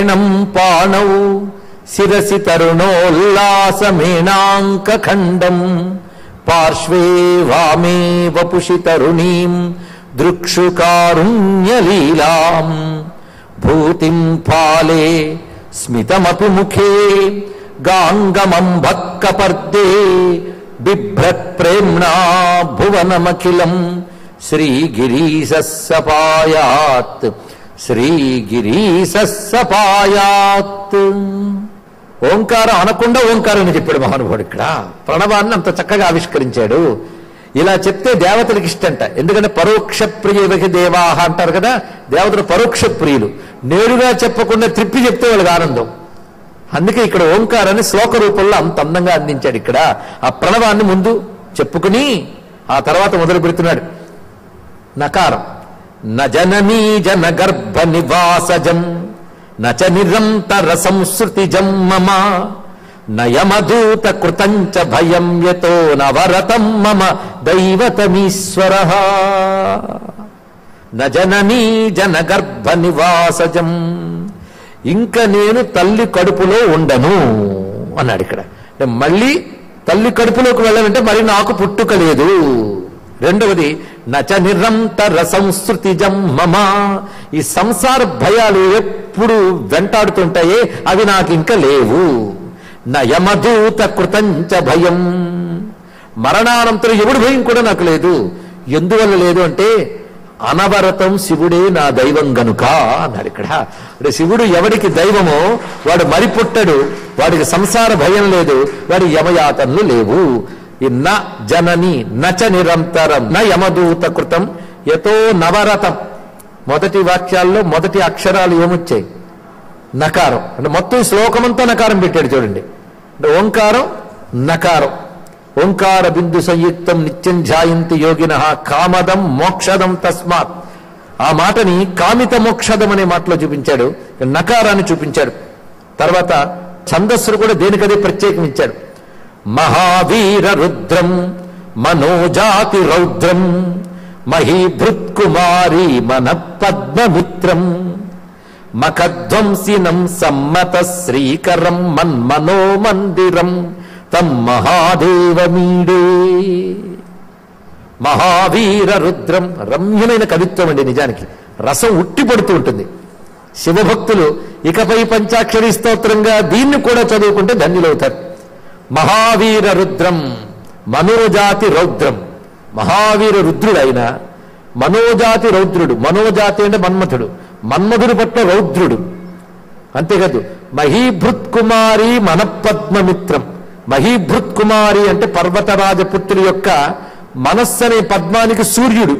దక్షిణం పాణౌ శిరసి తరుణోల్లాసమేనాంకఖండం పార్శ్వే వామే వపుషి తరుణీం దృక్షుకారుణ్యలీలాం భూతిం ఫాలే స్మితమపి ముఖే గాంగమం భక్కపర్దే బిభ్రత్ ప్రేమ్ణా భువనమఖిలం శ్రీగిరీశస్సపాయాత్ శ్రీగిరీశస్సపాయాత్ ఓంకారం అనకుండా ఓంకారం అని చెప్పాడు మహానుభావుడు ఇక్కడ ప్రణవాన్ని అంత చక్కగా ఆవిష్కరించాడు ఇలా చెప్తే దేవతలకు ఇష్టంట ఎందుకంటే పరోక్ష ప్రియవకి దేవాహ అంటారు కదా దేవతలు పరోక్ష ప్రియులు నేరుగా చెప్పకుండా త్రిప్పి చెప్తే వాళ్ళకి ఆనందం అందుకే ఇక్కడ ఓంకారాన్ని శ్లోక రూపంలో అంత అందంగా అందించాడు ఇక్కడ ఆ ప్రణవాన్ని ముందు చెప్పుకుని ఆ తర్వాత మొదలు పెడుతున్నాడు నకారం నజననీ జన గర్భ నివాసజం నచ నిరంతర సంస్కృతిజం మమ నయమదూత కృతంచ భయం యతో నవరతం మమ దైవతమీశ్వర నజననీ జన గర్భ నివాసజం ఇంక నేను తల్లి కడుపులో ఉండను అన్నాడు ఇక్కడ అంటే మళ్ళీ తల్లి కడుపులోకి వెళ్ళాలంటే మరి నాకు పుట్టుక లేదు రెండవది నచ నిరంతర సంస్కృతిజం మమ ఈ సంసార భయాలు ఎప్పుడు వెంటాడుతుంటాయే అవి నాకు ఇంకా లేవు నయమదూత కృతంచ భయం మరణానంతరం ఎవడు భయం కూడా నాకు లేదు ఎందువల్ల లేదు అంటే అనవరతం శివుడే నా దైవం గనుక అన్నాడు ఇక్కడ అంటే శివుడు ఎవడికి దైవమో వాడు మరి పుట్టడు వాడికి సంసార భయం లేదు వాడి యమయాతనలు లేవు ఈ న జనని నచ నిరంతరం న యమదూత కృతం యతో నవరతం మొదటి వాక్యాల్లో మొదటి అక్షరాలు ఏమొచ్చాయి నకారం అంటే మొత్తం ఈ శ్లోకమంతా నకారం పెట్టాడు చూడండి అంటే ఓంకారం నకారం ఓంకార బిందు సంయుక్తం నిత్యం ధ్యాయంతి యోగిన కామదం మోక్షదం తస్మాత్ ఆ మాటని కామిత మోక్షదం అనే మాటలో చూపించాడు నకారాన్ని చూపించాడు తర్వాత ఛందస్సులు కూడా దేనికదే ప్రత్యేకం ఇచ్చాడు మహావీర రుద్రం మనోజాతి రౌద్రం మహీభృత్కుమారి మన పద్మమిత్రం మఖధ్వంసినం సమ్మత శ్రీకరం మన్మనో మందిరం తం మహాదేవమీడే మహావీర రుద్రం రమ్యమైన కవిత్వం అండి నిజానికి రసం ఉట్టి పడుతూ ఉంటుంది శివభక్తులు ఇకపై పంచాక్షరి స్తోత్రంగా దీన్ని కూడా చదువుకుంటే ధన్యులవుతారు మహావీర రుద్రం మనోజాతి రౌద్రం మహావీర రుద్రుడైన మనోజాతి రౌద్రుడు మనోజాతి అంటే మన్మథుడు మన్మధుడు పట్ల రౌద్రుడు అంతేకాదు మహీభృత్ కుమారి మనపద్మమిత్రం మహీభృత్ కుమారి అంటే పర్వతరాజపుత్రుడి యొక్క మనస్సు అనే పద్మానికి సూర్యుడు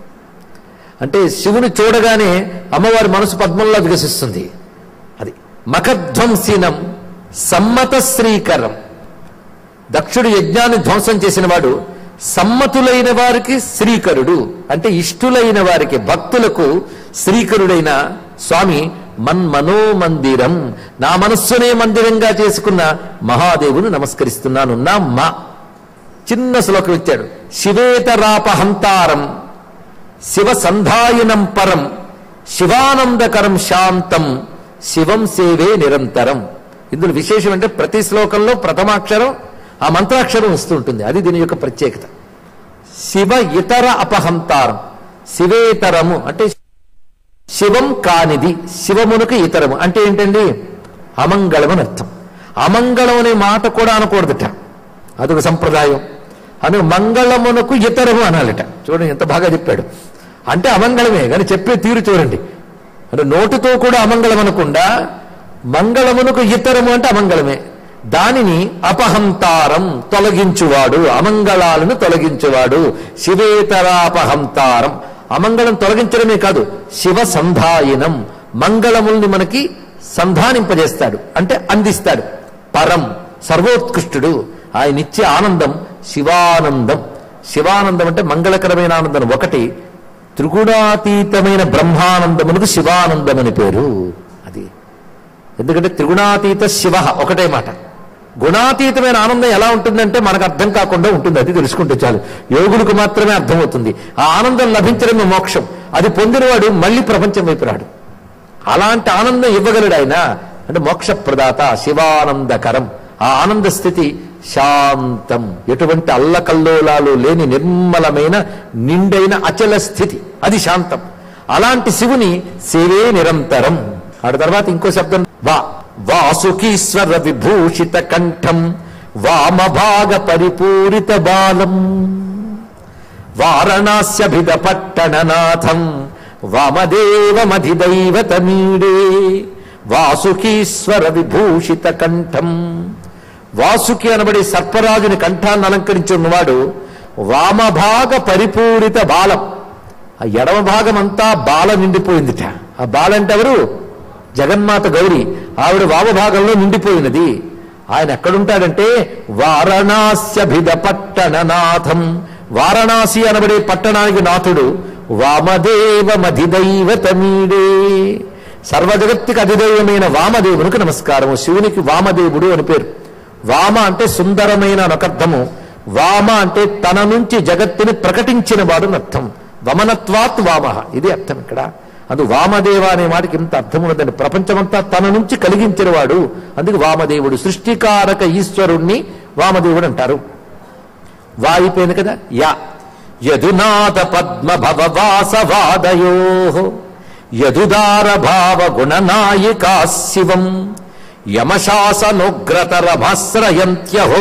అంటే శివుని చూడగానే అమ్మవారి మనసు పద్మంలో వికసిస్తుంది అది మఖధ్వంసీనం సమ్మత శ్రీకరం దక్షుడు యజ్ఞాన్ని ధ్వంసం చేసిన వాడు సమ్మతులైన వారికి శ్రీకరుడు అంటే ఇష్టులైన వారికి భక్తులకు శ్రీకరుడైన స్వామి మన్మనోమందిరం నా మనస్సునే మందిరంగా చేసుకున్న మహాదేవుని నమస్కరిస్తున్నాను నా మా చిన్న శ్లోకం ఇచ్చాడు శివేతరాపహంతారం శివ సంధాయనం పరం శివానందకరం శాంతం శివం సేవే నిరంతరం ఇందులో విశేషం అంటే ప్రతి శ్లోకంలో ప్రథమాక్షరం ఆ మంత్రాక్షరం వస్తూ ఉంటుంది అది దీని యొక్క ప్రత్యేకత శివ ఇతర అపహంతారం శివేతరము అంటే శివం కానిది శివమునకు ఇతరము అంటే ఏంటండి అమంగళం అని అర్థం అమంగళం అనే మాట కూడా అనకూడదట అదొక సంప్రదాయం అని మంగళమునకు ఇతరము అనాలట చూడండి ఎంత బాగా చెప్పాడు అంటే అమంగళమే కానీ చెప్పే తీరు చూడండి అంటే నోటితో కూడా అమంగళం అనకుండా మంగళమునకు ఇతరము అంటే అమంగళమే దానిని అపహంతారం తొలగించువాడు అమంగళాలను తొలగించువాడు శివేతరాపహంతారం అమంగళం తొలగించడమే కాదు శివ సంధాయనం మంగళముల్ని మనకి సంధానింపజేస్తాడు అంటే అందిస్తాడు పరం సర్వోత్కృష్టుడు ఆయన ఇచ్చే ఆనందం శివానందం శివానందం అంటే మంగళకరమైన ఆనందం ఒకటి త్రిగుణాతీతమైన బ్రహ్మానందమునకు శివానందం అని పేరు అది ఎందుకంటే త్రిగుణాతీత శివ ఒకటే మాట గుణాతీతమైన ఆనందం ఎలా ఉంటుందంటే మనకు అర్థం కాకుండా ఉంటుంది అది తెలుసుకుంటే చాలు యోగులకు మాత్రమే అర్థమవుతుంది ఆ ఆనందం లభించడమే మోక్షం అది పొందినవాడు మళ్ళీ ప్రపంచం వైపు రాడు అలాంటి ఆనందం ఇవ్వగలడు ఆయన అంటే మోక్షప్రదాత శివానందకరం ఆ ఆనంద స్థితి శాంతం ఎటువంటి అల్లకల్లోలాలు లేని నిర్మలమైన నిండైన అచల స్థితి అది శాంతం అలాంటి శివుని సేవే నిరంతరం ఆడ తర్వాత ఇంకో శబ్దం వా వాసుకీశ్వర విభూషిత కంఠం వామభాగ పరిపూరిత బాలం వారణాస్యభిద పట్టణనాథం వామదేవమధిదైవతమీడే వాసుకీశ్వర విభూషిత కంఠం వాసుకి అనబడే సర్పరాజుని కంఠాన్ని అలంకరించి ఉన్నవాడు వామభాగ పరిపూరిత బాలం ఆ ఎడమ భాగం అంతా బాల నిండిపోయిందిట ఆ బాల అంటే ఎవరు జగన్మాత గౌరి ఆవిడ వామభాగంలో నిండిపోయినది ఆయన ఎక్కడుంటాడంటే వారణాస్యభిద పట్టణనాథం వారణాసి అనబడే పట్టణానికి నాథుడు వామదేవమధిదైవతమీడే సర్వజగత్తుకి అధిదైవమైన వామదేవునికి నమస్కారము శివునికి వామదేవుడు అని పేరు వామ అంటే సుందరమైన అనొకర్థము వామ అంటే తన నుంచి జగత్తుని ప్రకటించిన వాడు అర్థం వమనత్వాత్ వామ ఇది అర్థం ఇక్కడ అందు వామదేవ అనే మాటకి ఇంత అర్థం ఉన్నదని ప్రపంచమంతా తన నుంచి కలిగించిన వాడు అందుకు వామదేవుడు సృష్టికారక ఈశ్వరుణ్ణి వామదేవుడు అంటారు వా అయిపోయింది కదా యా యదునాథ పద్మ భవ వాసవాదయో యదుదార భావ గుణనాయికా శివం యమశాసనుగ్రతరమాశ్రయంత్యహో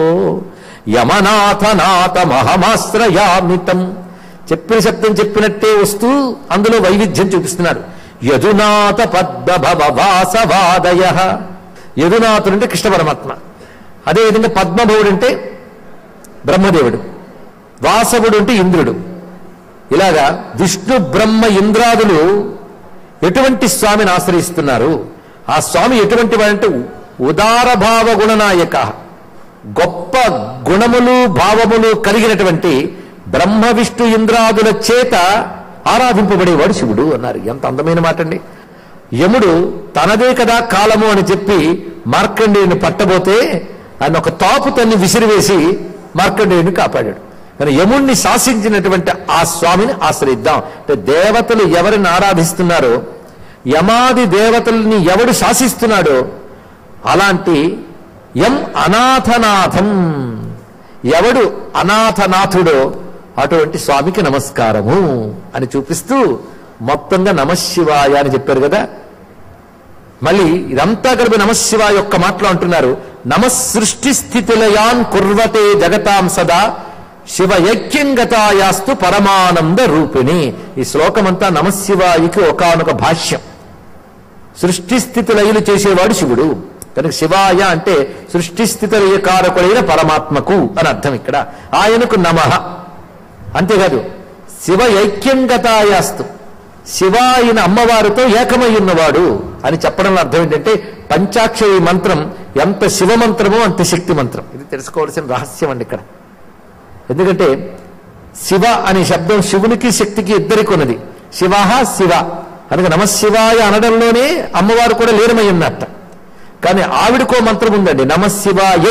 యమనాథనాథ మహమాశ్రయామితం చెప్పిన శబ్దం చెప్పినట్టే వస్తూ అందులో వైవిధ్యం చూపిస్తున్నాడు యదునాథ పద్మ భవ వాసవాదయ యదునాథుడు అంటే కృష్ణ పరమాత్మ అదేవిధంగా పద్మభవుడు అంటే బ్రహ్మదేవుడు వాసవుడు అంటే ఇంద్రుడు ఇలాగా విష్ణు బ్రహ్మ ఇంద్రాదులు ఎటువంటి స్వామిని ఆశ్రయిస్తున్నారు ఆ స్వామి ఎటువంటి వాడంటే ఉదార భావ గుణనాయక గొప్ప గుణములు భావములు కలిగినటువంటి బ్రహ్మ విష్ణు ఇంద్రాదుల చేత ఆరాధింపబడేవాడు శివుడు అన్నారు ఎంత అందమైన మాట అండి యముడు తనదే కదా కాలము అని చెప్పి మార్కండేయుని పట్టబోతే ఆయన ఒక తాపు తన్ని విసిరివేసి మార్కండేయుని కాపాడాడు కానీ యముణ్ణి శాసించినటువంటి ఆ స్వామిని ఆశ్రయిద్దాం అంటే దేవతలు ఎవరిని ఆరాధిస్తున్నారో యమాది దేవతల్ని ఎవడు శాసిస్తున్నాడో అలాంటి యం అనాథనాథం ఎవడు అనాథనాథుడో అటువంటి స్వామికి నమస్కారము అని చూపిస్తూ మొత్తంగా నమశివాయ అని చెప్పారు కదా మళ్ళీ ఇదంతా కలిపి నమశివాయ యొక్క మాటలు అంటున్నారు నమసృష్టి స్థితిలయాన్ కుర్వతే జగతాం సదా శివ యజ్ఞంగతాయాస్తు పరమానంద రూపిణి ఈ శ్లోకమంతా నమశివాయికి ఒకానొక భాష్యం సృష్టి స్థితి లయలు చేసేవాడు శివుడు కనుక శివాయ అంటే సృష్టి స్థితి లయకారకుడైన పరమాత్మకు అని అర్థం ఇక్కడ ఆయనకు నమ అంతేకాదు శివ ఐక్యంగతాయాస్తు శివ అయిన అమ్మవారితో ఏకమై ఉన్నవాడు అని చెప్పడంలో అర్థం ఏంటంటే పంచాక్షరి మంత్రం ఎంత శివ మంత్రమో అంత శక్తి మంత్రం ఇది తెలుసుకోవాల్సిన రహస్యం అండి ఇక్కడ ఎందుకంటే శివ అనే శబ్దం శివునికి శక్తికి ఇద్దరికి ఉన్నది శివ శివ కనుక నమశివాయ అనడంలోనే అమ్మవారు కూడా లీనమై ఉన్నట్ట కానీ ఆవిడకో మంత్రం ఉందండి నమశివాయ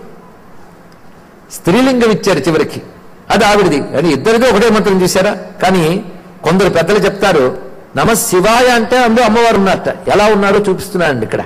స్త్రీలింగం ఇచ్చారు చివరికి అది ఆవిడది అని ఇద్దరిది ఒకటే మంత్రం చూశారా కానీ కొందరు పెద్దలు చెప్తారు నమశివాయ అంటే అందులో అమ్మవారు ఉన్నట్ట ఎలా ఉన్నాడో చూపిస్తున్నానండి ఇక్కడ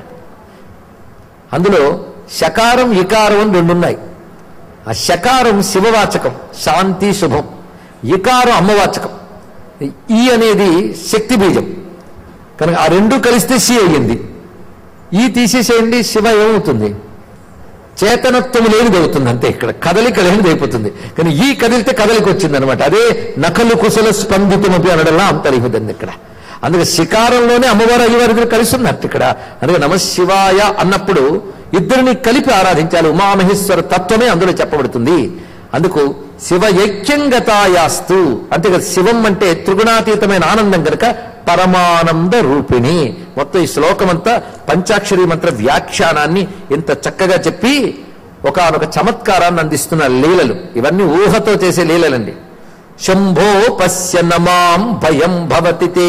అందులో శకారం ఇకారం అని రెండు ఉన్నాయి ఆ శకారం శివవాచకం శాంతి శుభం ఇకారం అమ్మవాచకం ఈ అనేది శక్తి బీజం కనుక ఆ రెండు కలిస్తే సి అయ్యింది ఈ తీసేసేయండి శివ ఏమవుతుంది చేతనత్వం లేనిది అవుతుంది అంతే ఇక్కడ కదలిక లేనిది అయిపోతుంది కానీ ఈ కదిలితే కదలిక వచ్చింది అనమాట అదే నకలు కుశల స్పందితమపి అనడంలా అంతరిహింది ఇక్కడ అందుకే శికారంలోనే అమ్మవారు అయ్యవారి కలిసి ఉన్నట్టు ఇక్కడ అందుకే నమశివాయ అన్నప్పుడు ఇద్దరిని కలిపి ఆరాధించాలి ఉమామహేశ్వర తత్వమే అందులో చెప్పబడుతుంది అందుకు శివ యజ్ఞంగతాయాస్తు అంతేకాదు శివం అంటే త్రిగుణాతీతమైన ఆనందం కనుక పరమానంద రూపిణి మొత్తం ఈ శ్లోకమంతా పంచాక్షరి మంత్ర వ్యాఖ్యానాన్ని ఇంత చక్కగా చెప్పి ఒకనొక చమత్కారాన్ని అందిస్తున్న లీలలు ఇవన్నీ ఊహతో చేసే లీలలండి శంభో పశ్య నమాం భయం భవతి తే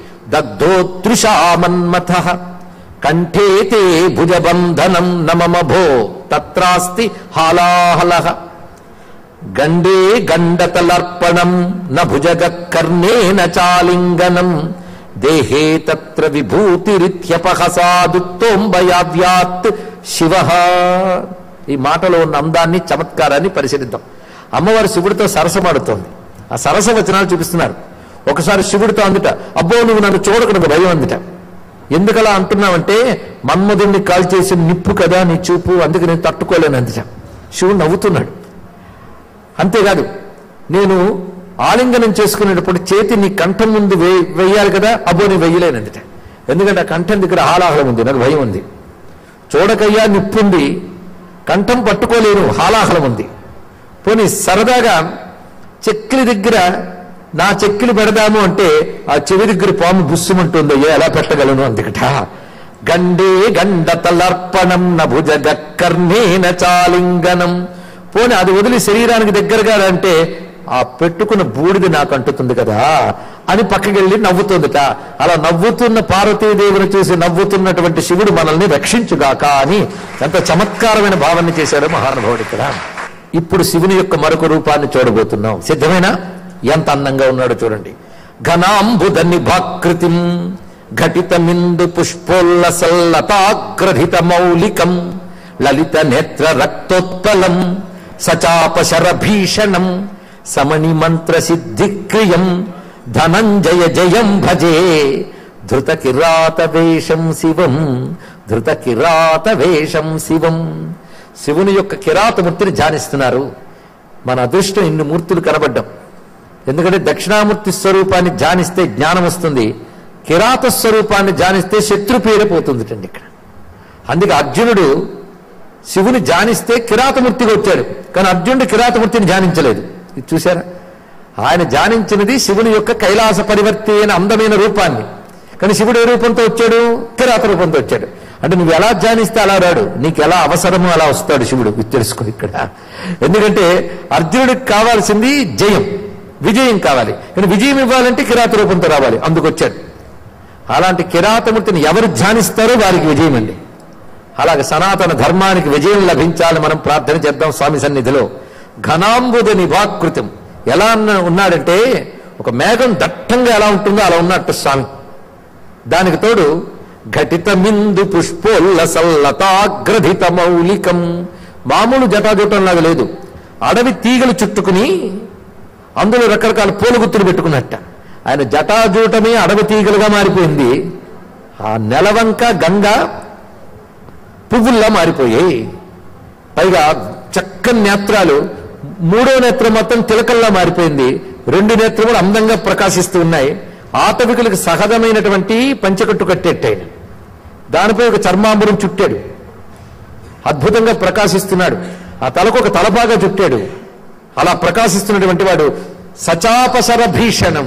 దగ్ధోతృషామన్మథ కంఠే తే భుజబంధనం నమమభో తత్రాస్తి హాలాహలః గండే గండతలర్పణం న భుజగ కర్ణేన చాలింగనం దేహే తత్ర విభూతిరిత్యపహసాదుత్తోంబయావ్యాత్ శివ ఈ మాటలో ఉన్న అందాన్ని చమత్కారాన్ని పరిశీలిద్దాం అమ్మవారు శివుడితో సరసమాడుతోంది ఆ సరస వచనాలు చూపిస్తున్నారు ఒకసారి శివుడితో అందుట అబ్బో నువ్వు నన్ను చూడకు నాకు భయం అందుట ఎందుకలా అంటున్నావంటే మన్మధుడిని కాల్చేసిన నిప్పు కదా నీ చూపు అందుకు నేను తట్టుకోలేను అందుట శివుడు నవ్వుతున్నాడు అంతేకాదు నేను ఆలింగనం చేసుకునేటప్పుడు చేతి నీ కంఠం ముందు వే వేయాలి కదా అబ్బో నేను వెయ్యలేనందుట ఎందుకంటే ఆ కంఠం దగ్గర హాలాహలం ఉంది నాకు భయం ఉంది చూడకయ్యా నిప్పుంది కంఠం పట్టుకోలేను హాలాహలం ఉంది పోనీ సరదాగా చెక్కిలి దగ్గర నా చెక్కిలి పెడదాము అంటే ఆ చెవి దగ్గర పాము బుస్సుమంటుంది అయ్యా ఎలా పెట్టగలను అందుకట గండే గండ తలర్పణం నభుజ కర్ణేన చాలింగనం పోనీ అది వదిలి శరీరానికి దగ్గరగా అంటే ఆ పెట్టుకున్న బూడిద నాకు అంటుతుంది కదా అని పక్కకెళ్ళి నవ్వుతుందట అలా నవ్వుతున్న పార్వతీదేవిని చూసి నవ్వుతున్నటువంటి శివుడు మనల్ని రక్షించుగాక అని ఎంత చమత్కారమైన భావన చేశాడు మహానుభావుడు ఇక్కడ ఇప్పుడు శివుని యొక్క మరొక రూపాన్ని చూడబోతున్నాం సిద్ధమేనా ఎంత అందంగా ఉన్నాడో చూడండి ఘనాంబుద నిభాకృతిం ఘటితమిందు పుష్పోల్లసల్లతాగ్రధిత మౌలికం లలిత నేత్ర రక్తోత్పలం సచాప శరభీషణం సమణి మంత్ర సిద్ధిక్రియం ధనంజయ జయం భజే ధృత కిరాత వేషం శివం ధృత కిరాత వేషం శివం శివుని యొక్క కిరాతమూర్తిని ధ్యానిస్తున్నారు మన అదృష్టం ఇన్ని మూర్తులు కనబడ్డం ఎందుకంటే దక్షిణామూర్తి స్వరూపాన్ని ధ్యానిస్తే జ్ఞానం వస్తుంది కిరాత స్వరూపాన్ని ధ్యానిస్తే శత్రుపీడ పోతుందిటండి ఇక్కడ అందుకే అర్జునుడు శివుని ధ్యానిస్తే కిరాతమూర్తిగా వచ్చాడు కానీ అర్జునుడు కిరాతమూర్తిని ధ్యానించలేదు ఇది చూసారా ఆయన ధ్యానించినది శివుని యొక్క కైలాస పరివర్తి అయిన అందమైన రూపాన్ని కానీ శివుడు ఏ రూపంతో వచ్చాడు కిరాత రూపంతో వచ్చాడు అంటే నువ్వు ఎలా ధ్యానిస్తే అలా రాడు నీకు ఎలా అవసరమో అలా వస్తాడు శివుడు ఇది తెలుసుకో ఇక్కడ ఎందుకంటే అర్జునుడికి కావాల్సింది జయం విజయం కావాలి కానీ విజయం ఇవ్వాలంటే కిరాత రూపంతో రావాలి అందుకు వచ్చాడు అలాంటి కిరాతమూర్తిని ఎవరు ధ్యానిస్తారో వారికి విజయం అండి అలాగే సనాతన ధర్మానికి విజయం లభించాలని మనం ప్రార్థన చేద్దాం స్వామి సన్నిధిలో ఘనాంబుద నిభాకృతం ఎలా ఉన్న- ఉన్నాడంటే ఒక మేఘం దట్టంగా ఎలా ఉంటుందో అలా ఉన్నట్టు స్వామి దానికి తోడు ఘటితమిందు పుష్పోల్లసల్లతాగ్రధిత మౌలికం మామూలు జటాజూటంలాగా లేదు అడవి తీగలు చుట్టుకుని అందులో రకరకాల పూల గుత్తులు పెట్టుకున్నట్ట ఆయన జటాజూటమే అడవి తీగలుగా మారిపోయింది ఆ నెలవంక గంగ పువ్వుల్లా మారిపోయాయి పైగా చక్కని నేత్రాలు మూడో నేత్రం మొత్తం తిలకల్లా మారిపోయింది రెండు నేత్రములు అందంగా ప్రకాశిస్తూ ఉన్నాయి ఆటవికులకు సహజమైనటువంటి పంచకట్టు కట్టేట్టాయన దానిపై ఒక చర్మాంబరం చుట్టాడు అద్భుతంగా ప్రకాశిస్తున్నాడు ఆ తలకు ఒక తలపాగా చుట్టాడు అలా ప్రకాశిస్తున్నటువంటి వాడు సచాపసర భీషణం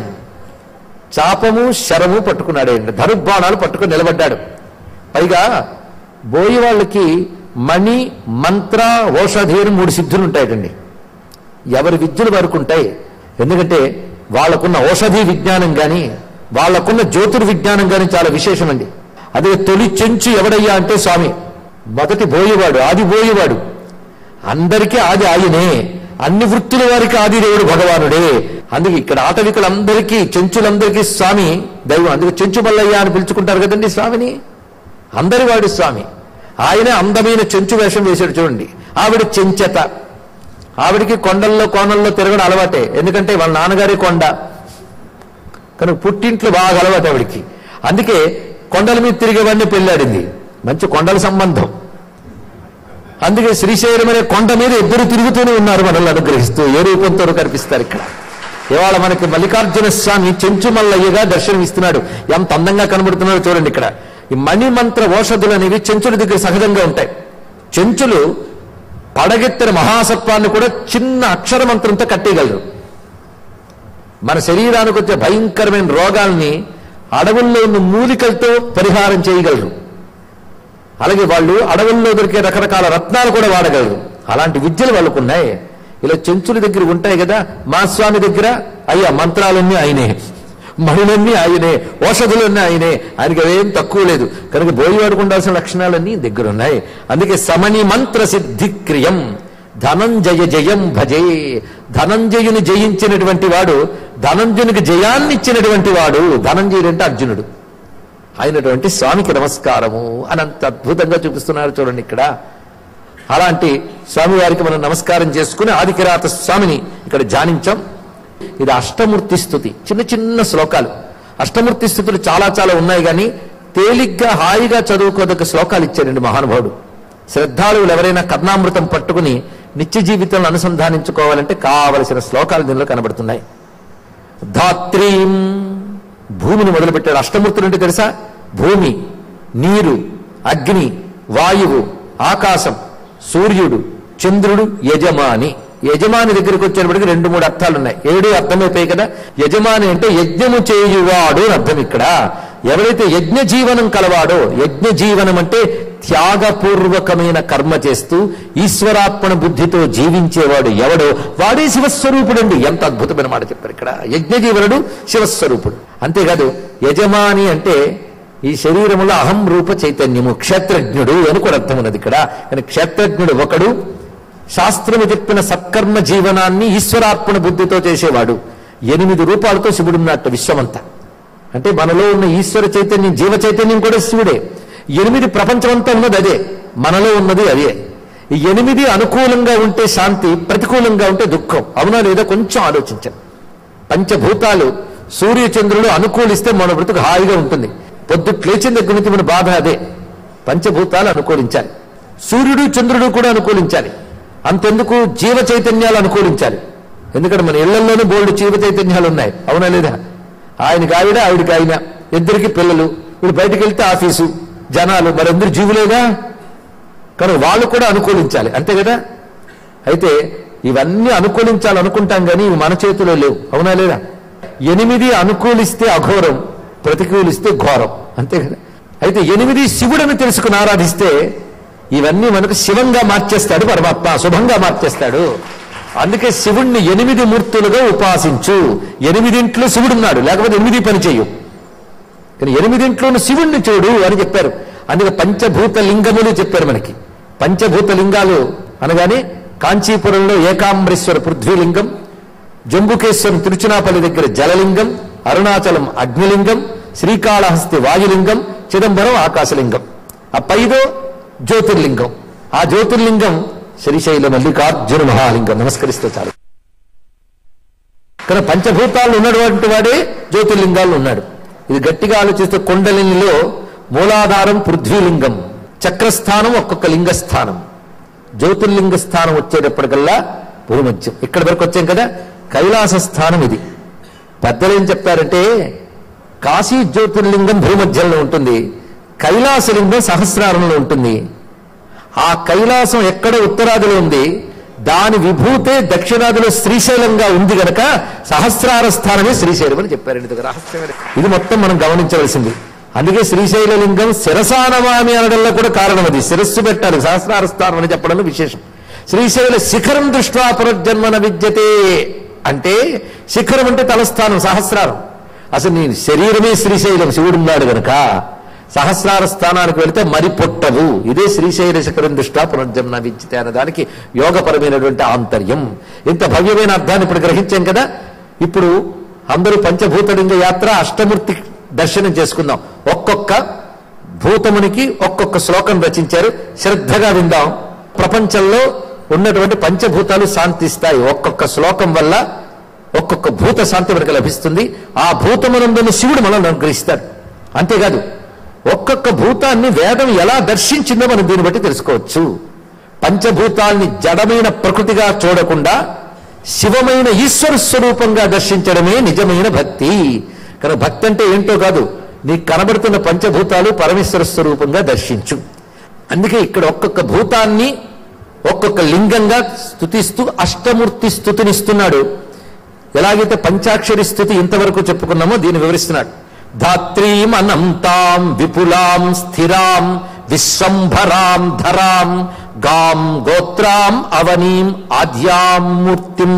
చాపము శరము పట్టుకున్నాడు ఆయన ధనుర్బాణాలు పట్టుకుని నిలబడ్డాడు పైగా బోయి వాళ్ళకి మణి మంత్ర ఓషధి అని మూడు సిద్ధులు ఉంటాయటండి ఎవరి విద్యలు వరకు ఉంటాయి ఎందుకంటే వాళ్ళకున్న ఔషధి విజ్ఞానం కానీ వాళ్ళకున్న జ్యోతిర్విజ్ఞానం కానీ చాలా విశేషమండి అదే తొలి చెంచు ఎవడయ్యా అంటే స్వామి మొదటి బోయేవాడు ఆది బోయేవాడు అందరికీ ఆది ఆయనే అన్ని వృత్తుల వారికి ఆది దేవుడు భగవానుడే అందుకే ఇక్కడ ఆటవికులందరికీ చెంచులందరికీ స్వామి దైవం అందుకే చెంచు మల్లయ్య అని పిలుచుకుంటారు కదండి స్వామిని అందరి వాడి స్వామి ఆయనే అందమైన చెంచు వేషం వేశాడు చూడండి ఆవిడ చెంచత ఆవిడికి కొండల్లో కోణల్లో తిరగడం అలవాటే ఎందుకంటే వాళ్ళ నాన్నగారి కొండ కనుక పుట్టింట్లో బాగా అలవాటు ఆవిడికి అందుకే కొండల మీద తిరిగేవాడిని పెళ్ళాడింది మంచి కొండల సంబంధం అందుకే శ్రీశైలం అనే కొండ మీద ఇద్దరు తిరుగుతూనే ఉన్నారు మనల్ని అనుగ్రహిస్తూ ఏ రూపంతో కనిపిస్తారు ఇక్కడ ఇవాళ మనకి మల్లికార్జున స్వామి చెంచు మల్లయ్యగా దర్శనం ఇస్తున్నాడు ఎంత అందంగా కనబడుతున్నాడో చూడండి ఇక్కడ ఈ మణిమంత్ర ఓషధులు అనేవి చెంచుల దగ్గర సహజంగా ఉంటాయి చెంచులు పడగెత్తిన మహాసత్వాన్ని కూడా చిన్న అక్షర మంత్రంతో కట్టేయగలరు మన శరీరానికి వచ్చే భయంకరమైన రోగాల్ని అడవుల్లో ఉన్న మూలికలతో పరిహారం చేయగలరు అలాగే వాళ్ళు అడవుల్లో దొరికే రకరకాల రత్నాలు కూడా వాడగలరు అలాంటి విద్యలు వాళ్ళకు ఉన్నాయి ఇలా చెంచుల దగ్గర ఉంటాయి కదా మా స్వామి దగ్గర అయ్యా మంత్రాలన్నీ ఆయనే మణులన్నీ ఆయనే ఔషధులన్నీ ఆయనే ఆయనకి అవేం తక్కువ లేదు కనుక బోయివాడుకు ఉండాల్సిన లక్షణాలన్నీ దగ్గర ఉన్నాయి అందుకే సమని మంత్ర సిద్ధిక్రియం ధనంజయ జయం భజే ధనంజయుని జయించినటువంటి వాడు ధనంజయునికి జయాన్ని ఇచ్చినటువంటి వాడు ధనంజయుడు అంటే అర్జునుడు అయినటువంటి స్వామికి నమస్కారము అని అంత అద్భుతంగా చూపిస్తున్నారు చూడండి ఇక్కడ అలాంటి స్వామివారికి మనం నమస్కారం చేసుకుని ఆదికిరాత స్వామిని ఇక్కడ ధ్యానించాం ఇది అష్టమూర్తి స్థుతి చిన్న చిన్న శ్లోకాలు అష్టమూర్తి స్థుతులు చాలా చాలా ఉన్నాయి కానీ తేలిగ్గా హాయిగా చదువుకోదగ్గ శ్లోకాలు ఇచ్చారండి మహానుభావుడు శ్రద్ధాళువులు ఎవరైనా కర్ణామృతం పట్టుకుని నిత్య జీవితంలో అనుసంధానించుకోవాలంటే కావలసిన శ్లోకాలు దీనిలో కనబడుతున్నాయి ధాత్రీం భూమిని మొదలుపెట్టాడు అష్టమూర్తులు అంటే తెలుసా భూమి నీరు అగ్ని వాయువు ఆకాశం సూర్యుడు చంద్రుడు యజమాని యజమాని దగ్గరికి వచ్చేటప్పటికి రెండు మూడు అర్థాలు ఉన్నాయి ఏడు అర్థమైపోయాయి కదా యజమాని అంటే యజ్ఞము చేయువాడు అని అర్థం ఇక్కడ ఎవరైతే యజ్ఞ జీవనం కలవాడో యజ్ఞ జీవనం అంటే త్యాగపూర్వకమైన కర్మ చేస్తూ ఈశ్వరార్పణ బుద్ధితో జీవించేవాడు ఎవడో వాడే శివస్వరూపుడండి ఎంత అద్భుతమైన మాట చెప్పారు ఇక్కడ యజ్ఞ జీవనుడు శివస్వరూపుడు అంతేకాదు యజమాని అంటే ఈ శరీరములో అహం రూప చైతన్యము క్షేత్రజ్ఞుడు అని కూడా అర్థం ఉన్నది ఇక్కడ కానీ క్షేత్రజ్ఞుడు ఒకడు శాస్త్రము చెప్పిన సత్కర్మ జీవనాన్ని ఈశ్వరార్పణ బుద్ధితో చేసేవాడు ఎనిమిది రూపాలతో శివుడున్నట్టు విశ్వమంతా అంటే మనలో ఉన్న ఈశ్వర చైతన్యం జీవ చైతన్యం కూడా శివుడే ఎనిమిది ప్రపంచమంతా ఉన్నది అదే మనలో ఉన్నది అదే ఈ ఎనిమిది అనుకూలంగా ఉంటే శాంతి ప్రతికూలంగా ఉంటే దుఃఖం అవునా లేదా కొంచెం ఆలోచించండి పంచభూతాలు సూర్యచంద్రుడు అనుకూలిస్తే మన బ్రతుకు హాయిగా ఉంటుంది పొద్దుట్ లేచిన దగ్గర నుంచి మన బాధ అదే పంచభూతాలు అనుకూలించాలి సూర్యుడు చంద్రుడు కూడా అనుకూలించాలి అంతెందుకు జీవ చైతన్యాలు అనుకూలించాలి ఎందుకంటే మన ఇళ్లలోనే బోల్డ్ జీవ చైతన్యాలు ఉన్నాయి అవునా లేదా ఆయనకి ఆవిడ ఆవిడకి ఆయన ఇద్దరికి పిల్లలు వీడు బయటికి వెళ్తే ఆఫీసు జనాలు మరందరూ జీవులేగా కానీ వాళ్ళు కూడా అనుకూలించాలి అంతే కదా అయితే ఇవన్నీ అనుకూలించాలనుకుంటాం కానీ ఇవి మన చేతిలో లేవు అవునా లేదా ఎనిమిది అనుకూలిస్తే అఘోరం ప్రతికూలిస్తే ఘోరం అంతే కదా అయితే ఎనిమిది శివుడని తెలుసుకుని ఆరాధిస్తే ఇవన్నీ మనకు శివంగా మార్చేస్తాడు పరమాత్మ శుభంగా మార్చేస్తాడు అందుకే శివుణ్ణి ఎనిమిది మూర్తులుగా ఉపాసించు ఎనిమిదింట్లో శివుడున్నాడు లేకపోతే ఎనిమిది పని చేయు కానీ ఎనిమిదింట్లోనూ శివుణ్ణి చూడు అని చెప్పారు అందుకే పంచభూత లింగములు చెప్పారు మనకి పంచభూత లింగాలు అనగానే కాంచీపురంలో ఏకాంబరేశ్వర పృథ్వీలింగం జంబుకేశ్వరం తిరుచునాపల్లి దగ్గర జలలింగం అరుణాచలం అగ్నిలింగం శ్రీకాళహస్తి వాయులింగం చిదంబరం ఆకాశలింగం ఆ పైదో జ్యోతిర్లింగం ఆ జ్యోతిర్లింగం శ్రీశైల మల్లికార్జున మహాలింగం నమస్కరిస్తే చాలు కానీ పంచభూతాలు ఉన్నటువంటి వాడే జ్యోతిర్లింగాలు ఉన్నాడు ఇది గట్టిగా ఆలోచిస్తే కొండలినిలో మూలాధారం పృథ్వీలింగం చక్రస్థానం ఒక్కొక్క లింగస్థానం జ్యోతిర్లింగ స్థానం వచ్చేటప్పటికల్లా భూమధ్యం ఇక్కడ వరకు వచ్చాం కదా కైలాస స్థానం ఇది పెద్దలు ఏం చెప్పారంటే కాశీ జ్యోతిర్లింగం భూమధ్యంలో ఉంటుంది కైలాసలింగం సహస్రారంలో ఉంటుంది ఆ కైలాసం ఎక్కడ ఉత్తరాదిలో ఉంది దాని విభూతే దక్షిణాదిలో శ్రీశైలంగా ఉంది గనక సహస్రార స్థానమే శ్రీశైలం అని చెప్పారండి ఇది ఒక రహస్యమైన ఇది మొత్తం మనం గమనించవలసింది అందుకే శ్రీశైల లింగం శిరసానమామి అనడంలో కూడా కారణం అది శిరస్సు పెట్టాలి సహస్రార స్థానం అని చెప్పడంలో విశేషం శ్రీశైల శిఖరం దృష్ట్యా పునర్జన్మన విద్యతే అంటే శిఖరం అంటే తలస్థానం సహస్రారం అసలు నీ శరీరమే శ్రీశైలం శివుడున్నాడు గనక సహస్రార స్థానానికి వెళితే మరి పొట్టవు ఇదే శ్రీశైల శిఖరం దృష్ట్యా పునర్జన్మ విద్యతే అనే దానికి యోగపరమైనటువంటి ఆంతర్యం ఇంత భవ్యమైన అర్థాన్ని ఇప్పుడు గ్రహించాం కదా ఇప్పుడు అందరూ పంచభూతలింగ యాత్ర అష్టమూర్తి దర్శనం చేసుకుందాం ఒక్కొక్క భూతమునికి ఒక్కొక్క శ్లోకం రచించారు శ్రద్ధగా విందాం ప్రపంచంలో ఉన్నటువంటి పంచభూతాలు శాంతిస్తాయి ఒక్కొక్క శ్లోకం వల్ల ఒక్కొక్క భూత శాంతి మనకు లభిస్తుంది ఆ భూతమునందున్న శివుడు మనల్ని అనుగ్రహిస్తాడు అంతేకాదు ఒక్కొక్క భూతాన్ని వేదం ఎలా దర్శించిందో మనం దీన్ని బట్టి తెలుసుకోవచ్చు పంచభూతాల్ని జడమైన ప్రకృతిగా చూడకుండా శివమైన ఈశ్వర స్వరూపంగా దర్శించడమే నిజమైన భక్తి కానీ భక్తి అంటే ఏంటో కాదు నీకు కనబడుతున్న పంచభూతాలు పరమేశ్వర స్వరూపంగా దర్శించు అందుకే ఇక్కడ ఒక్కొక్క భూతాన్ని ఒక్కొక్క లింగంగా స్థుతిస్తూ అష్టమూర్తి స్థుతినిస్తున్నాడు ఎలాగైతే పంచాక్షరి స్థుతి ఇంతవరకు చెప్పుకున్నామో దీన్ని వివరిస్తున్నాడు ధాత్రీం అనంతాం విపులాం స్థిరాం విశ్వంభరాం ధరాం గాం గోత్రాం అవనీం ఆద్యాం మూర్తిం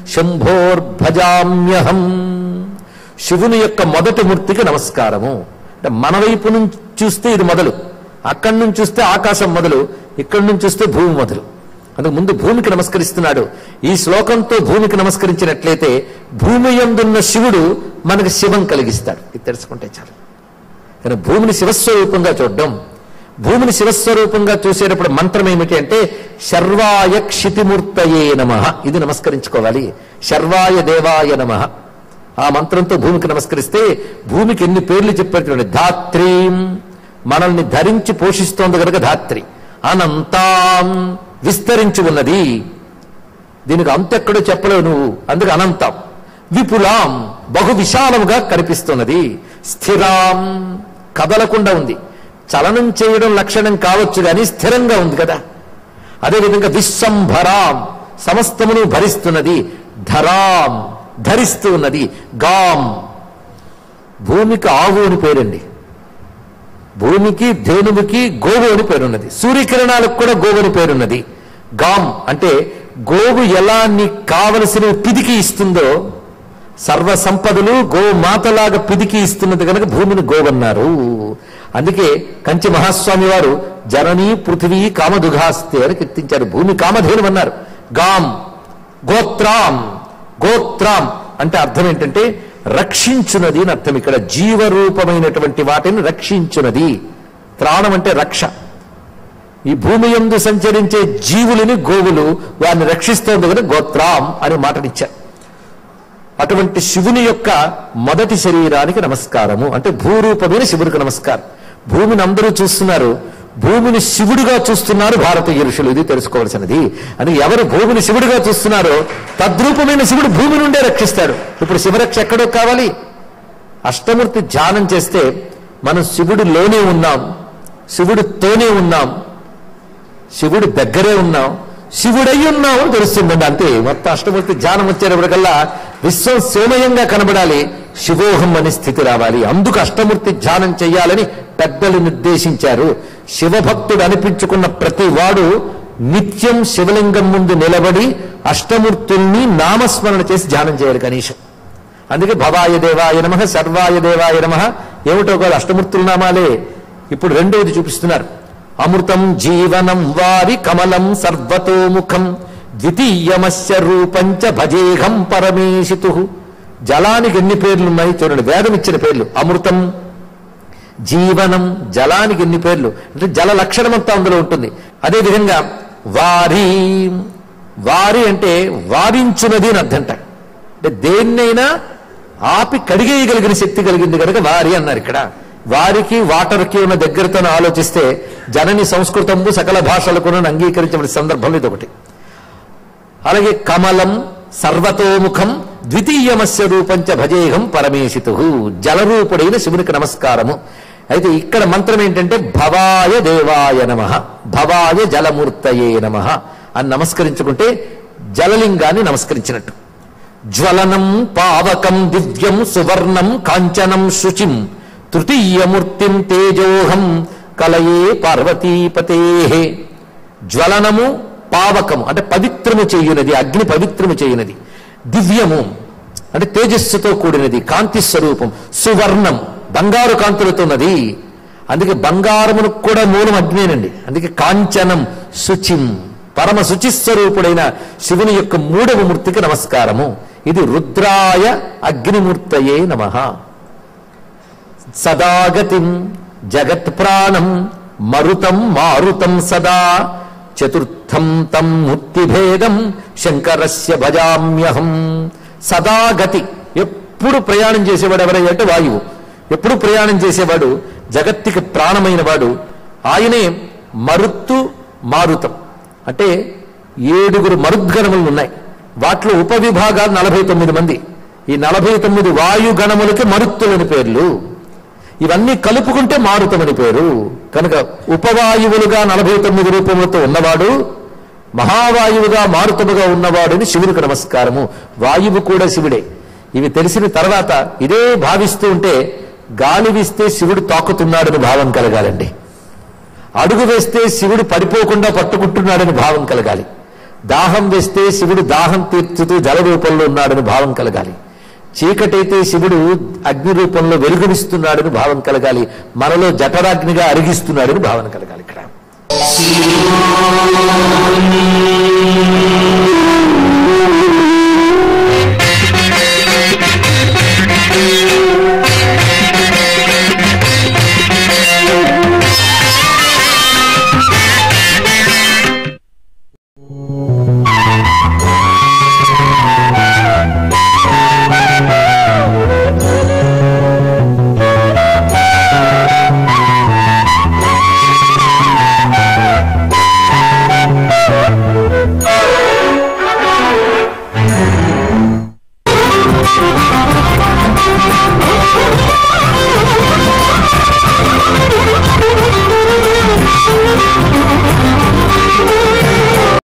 శంభోర్భజామ్యహం శివుని యొక్క మొదటి మూర్తికి నమస్కారము అంటే మన వైపు నుంచి చూస్తే ఇది మొదలు అక్కడి నుంచి చూస్తే ఆకాశం మొదలు ఇక్కడి నుంచి చూస్తే భూమి మొదలు అందుకు ముందు భూమికి నమస్కరిస్తున్నాడు ఈ శ్లోకంతో భూమికి నమస్కరించినట్లయితే భూమి యందున్న శివుడు మనకు శివం కలిగిస్తాడు ఇది తెలుసుకుంటే చాలు కానీ భూమిని శివస్వరూపంగా చూడడం భూమిని శివస్వరూపంగా చూసేటప్పుడు మంత్రం ఏమిటి అంటే శర్వాయ క్షితిమూర్తయే నమ ఇది నమస్కరించుకోవాలి శర్వాయ దేవాయ నమ ఆ మంత్రంతో భూమికి నమస్కరిస్తే భూమికి ఎన్ని పేర్లు చెప్పారు ధాత్రీం మనల్ని ధరించి పోషిస్తోంది కనుక ధాత్రి అనంతాం విస్తరించి ఉన్నది దీనికి అంతెక్కడో చెప్పలేవు నువ్వు అందుకు అనంతం విపులాం బహు విశాలముగా కనిపిస్తున్నది స్థిరాం కదలకుండా ఉంది చలనం చేయడం లక్షణం కావచ్చు కానీ స్థిరంగా ఉంది కదా అదేవిధంగా విశ్వంభరాం సమస్తమును భరిస్తున్నది ధరాం ధరిస్తూ ఉన్నది గాం భూమికి ఆవు అని పేరండి భూమికి ధేనువుకి గోవు అని పేరున్నది సూర్యకిరణాలకు కూడా గోవు అని పేరున్నది గాం అంటే గోవు ఎలా నీకు కావలసిన పిదికి ఇస్తుందో సర్వ సంపదలు గోమాతలాగా పిదికి ఇస్తున్నది కనుక భూమిని గోవన్నారు అందుకే కంచి మహాస్వామి వారు జననీ పృథివీ కామదుఘాస్తే అని కీర్తించారు భూమి కామధేను అన్నారు గాం గోత్రాం గోత్రాం అంటే అర్థం ఏంటంటే రక్షించునది అని అర్థం ఇక్కడ జీవరూపమైనటువంటి వాటిని రక్షించునది త్రాణం అంటే రక్ష ఈ భూమి యందు సంచరించే జీవులని గోవులు వారిని రక్షిస్తోంది కనుక గోత్రాం అని మాటనిచ్చారు అటువంటి శివుని యొక్క మొదటి శరీరానికి నమస్కారము అంటే భూరూపమైన శివుడికి నమస్కారం భూమిని అందరూ చూస్తున్నారు భూమిని శివుడిగా చూస్తున్నారు భారతీయ ఋషులు ఇది తెలుసుకోవాల్సినది అని ఎవరు భూమిని శివుడిగా చూస్తున్నారో తద్రూపమైన శివుడు భూమి నుండే రక్షిస్తాడు ఇప్పుడు శివరక్ష ఎక్కడో కావాలి అష్టమూర్తి ధ్యానం చేస్తే మనం శివుడిలోనే ఉన్నాం శివుడితోనే ఉన్నాం శివుడి దగ్గరే ఉన్నాం శివుడై ఉన్నాం అని తెలుస్తుందండి అంతే మొత్తం అష్టమూర్తి ధ్యానం వచ్చేటప్పటికల్లా విశ్వం సోమయంగా కనబడాలి శివోహం అనే స్థితి రావాలి అందుకు అష్టమూర్తి ధ్యానం చెయ్యాలని పెద్దలు నిర్దేశించారు శివభక్తుడు అనిపించుకున్న ప్రతి వాడు నిత్యం శివలింగం ముందు నిలబడి అష్టమూర్తుల్ని నామస్మరణ చేసి ధ్యానం చేయాలి కనీసం అందుకే భవాయ దేవాయ నమ సర్వాయ దేవాయ నమ ఏమిటో కాదు అష్టమూర్తుల నామాలే ఇప్పుడు రెండవది చూపిస్తున్నారు అమృతం జీవనం వారి కమలం సర్వతోముఖం ద్వితీయమస్య రూపంచ భజేహం పరమేశితు జలానికి ఎన్ని పేర్లు ఉన్నాయి చూడండి వేదం ఇచ్చిన పేర్లు అమృతం జీవనం జలానికి ఎన్ని పేర్లు అంటే జల లక్షణం అంతా అందులో ఉంటుంది అదేవిధంగా వారి వారి అంటే వారించున్నది అని అర్థంట అంటే దేన్నైనా ఆపి కడిగేయగలిగిన శక్తి కలిగింది కనుక వారి అన్నారు ఇక్కడ వారికి వాటర్కి ఉన్న దగ్గరతో ఆలోచిస్తే జనని సంస్కృతంబు సకల భాషలకు అంగీకరించబడిన సందర్భంలో ఇది ఒకటి అలాగే కమలం సర్వతోముఖం ద్వితీయమస్య రూపంచ భజేహం పరమేశితు జలరూపుడైన శివునికి నమస్కారము అయితే ఇక్కడ మంత్రం ఏంటంటే భవాయ దేవాయ నమ భవాయ జలమూర్తయే నమ అని నమస్కరించుకుంటే జలలింగాన్ని నమస్కరించినట్టు జ్వలనం పావకం దివ్యం సువర్ణం కాంచనం శుచిం తృతీయమూర్తిం తేజోహం కలయే పార్వతీపతే జ్వలనము పావకము అంటే పవిత్రము చేయునది అగ్ని పవిత్రము చేయునది దివ్యము అంటే తేజస్సుతో కూడినది కాంతి స్వరూపం సువర్ణం బంగారు కాంతులతో ఉన్నది అందుకే బంగారమును కూడా మూలం అగ్నేనండి అందుకే కాంచనం శుచిం పరమ శుచిస్వరూపుడైన శివుని యొక్క మూడవ మూర్తికి నమస్కారము ఇది రుద్రాయ అగ్నిమూర్తయే నమ సదాగతిం జగత్ ప్రాణం మరుతం మారుతం సదా చతుర్థం తం ముక్తిభేదం శంకరస్య భజామ్యహం సదాగతి ఎప్పుడు ప్రయాణం చేసేవాడు ఎవరయ్య అంటే వాయువు ఎప్పుడు ప్రయాణం చేసేవాడు జగత్తుకి ప్రాణమైన వాడు ఆయనే మరుత్తు మారుతం అంటే ఏడుగురు మరుద్గణములు ఉన్నాయి వాటిలో ఉపవిభాగాలు నలభై తొమ్మిది మంది ఈ నలభై తొమ్మిది వాయుగణములకి మరుత్తులని పేర్లు ఇవన్నీ కలుపుకుంటే మారుతమని పేరు కనుక ఉపవాయువులుగా నలభై తొమ్మిది రూపములతో ఉన్నవాడు మహావాయువుగా మారుతముగా ఉన్నవాడుని శివునికి నమస్కారము వాయువు కూడా శివుడే ఇవి తెలిసిన తర్వాత ఇదే భావిస్తూ ఉంటే గాలి వీస్తే శివుడు తాకుతున్నాడని భావం కలగాలండి అడుగు వేస్తే శివుడు పడిపోకుండా పట్టుకుంటున్నాడని భావం కలగాలి దాహం వేస్తే శివుడు దాహం తీర్చుతూ జల రూపంలో ఉన్నాడని భావం కలగాలి చీకటైతే శివుడు అగ్ని రూపంలో వెలుగునిస్తున్నాడని భావం కలగాలి మనలో జఠరాగ్నిగా అరిగిస్తున్నాడని భావన కలగాలి ఇక్కడ